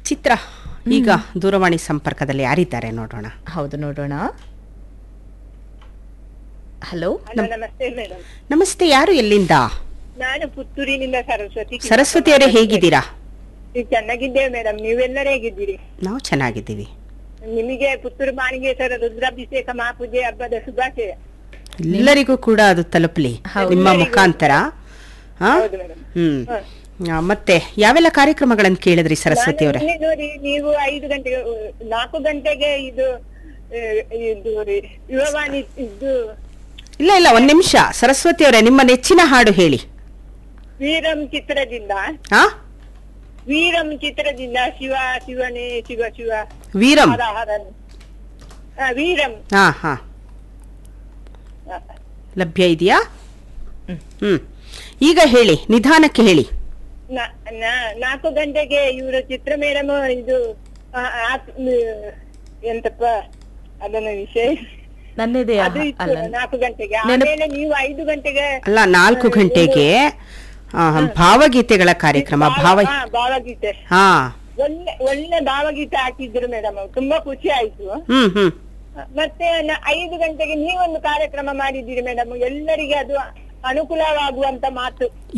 ಚಿತ್ರ ಈಗ ದೂರವಾಣಿ ಸಂಪರ್ಕದಲ್ಲಿ ಯಾರಿದ್ದಾರೆ ನೋಡೋಣ ಹೌದು ನೋಡೋಣ ಹಲೋ ಹಲೋ ನಮಸ್ತೆ ಮೇಡಮ್ ನಮಸ್ತೆ ಯಾರು ಎಲ್ಲಿಂದ ನಾನು ಪುತ್ತೂರಿನಿಂದ ಸರಸ್ವತಿ ಸರಸ್ವತಿ ಅವರೇ ಹೇಗಿದ್ದೀರಾ ನೀವು ಚೆನ್ನಾಗಿದ್ದೇವೆ ಮೇಡಮ್ ನೀವೆಲ್ಲರೂ ಹೇಗಿದ್ದೀರಿ ನಾವು ಚೆನ್ನಾಗಿದ್ದೀವಿ ನಿಮಗೆ ಪುತ್ತೂರು ಮಾಣಿಗೇಶ್ವರ ರುದ್ರಾಭಿಷೇಕ ಮಹಾಪೂಜೆ ಹಬ್ಬದ ಶುಭಾಶಯ ಎಲ್ಲರಿಗೂ ಕೂಡ ಅದು ತಲುಪಲಿ ನಿಮ್ಮ ಮುಖಾಂತರ ಹಾ ಹೌದು ಮೇಡಮ್ ಹ್ಮ್ ಆ, ಮತ್ತೆ ಯಾವೆಲ್ಲ ಕಾರ್ಯಕ್ರಮಗಳನ್ನು ಕೇಳಿದ್ರಿ ಸರಸ್ವತಿ ಅವರೇ ನಿನ್ನೆ ನೋಡಿ ನೀವು ಐದು ಗಂಟೆಗೆ ಅಹ್, ನಾಲ್ಕು ಗಂಟೆಗೆ ಇದು ಅಹ್, ಇದು ರೀ, ಯುವವಾಣಿ ಇದು ಇಲ್ಲ ಇಲ್ಲ ಒಂದ್ ನಿಮಿಷ ಸರಸ್ವತಿ ಅವರೇ ನಿಮ್ಮ ನೆಚ್ಚಿನ ಹಾಡು ಹೇಳಿ ವೀರಂ ಚಿತ್ರದಿಂದ ಹಾ ವೀರಂ ಚಿತ್ರದಿಂದ ಶಿವ ಶಿವನೇ ಶಿವ ಶಿವ ವೀರಂ ಹರ ಹರನು ಆ, ವೀರಂ ಹಾ ಹಾ ಆ, ಲಭ್ಯ ಇದೆಯಾ ಹ್ಮ್ ಈಗ ಹೇಳಿ ನಿಧಾನಕ್ಕೆ ಹೇಳಿ ನಾ- ನಾ- ನಾಲ್ಕು ಗಂಟೆಗೆ ಇವರು ಚಿತ್ರ ಮೇಡಮ್ ಇದು ಆ, ಆ- ಎಂತಪ್ಪ ಅದನ್ನ ವಿಷಯ ನನ್ನಿದೆ ಅದು ಇತ್ತು ಅಲ್ಲ ನಾಲ್ಕು ಗಂಟೆಗೆ ನೆನಪು- ಆಮೇಲೆ ನೀವು ಐದು ಗಂಟೆಗೆ ಅಲ್ಲ ನಾಲ್ಕು ಗಂಟೆಗೆ ಆ, ಭಾವಗೀತೆಗಳ ಕಾರ್ಯಕ್ರಮ ಭಾವ ಹಾ, ಭಾವಗೀತೆ ಹಾ ಒಳ್ಳೆ ಒಳ್ಳೆ ಭಾವಗೀತೆ ಹಾಕಿದ್ರು ಮೇಡಮ್ ತುಂಬಾ ಖುಷಿ ಆಯ್ತು ಹ್ಮ್ ಹ್ಮ್ ಮತ್ತೆ ನ- ಐದು ಗಂಟೆಗೆ ನೀವೊಂದು ಕಾರ್ಯಕ್ರಮ ಮಾಡಿದ್ದೀರಿ ಮೇಡಮ್ ಎಲ್ಲರಿಗೆ ಅದು ಅನುಕೂಲವಾಗುವಂತ ಮಾತು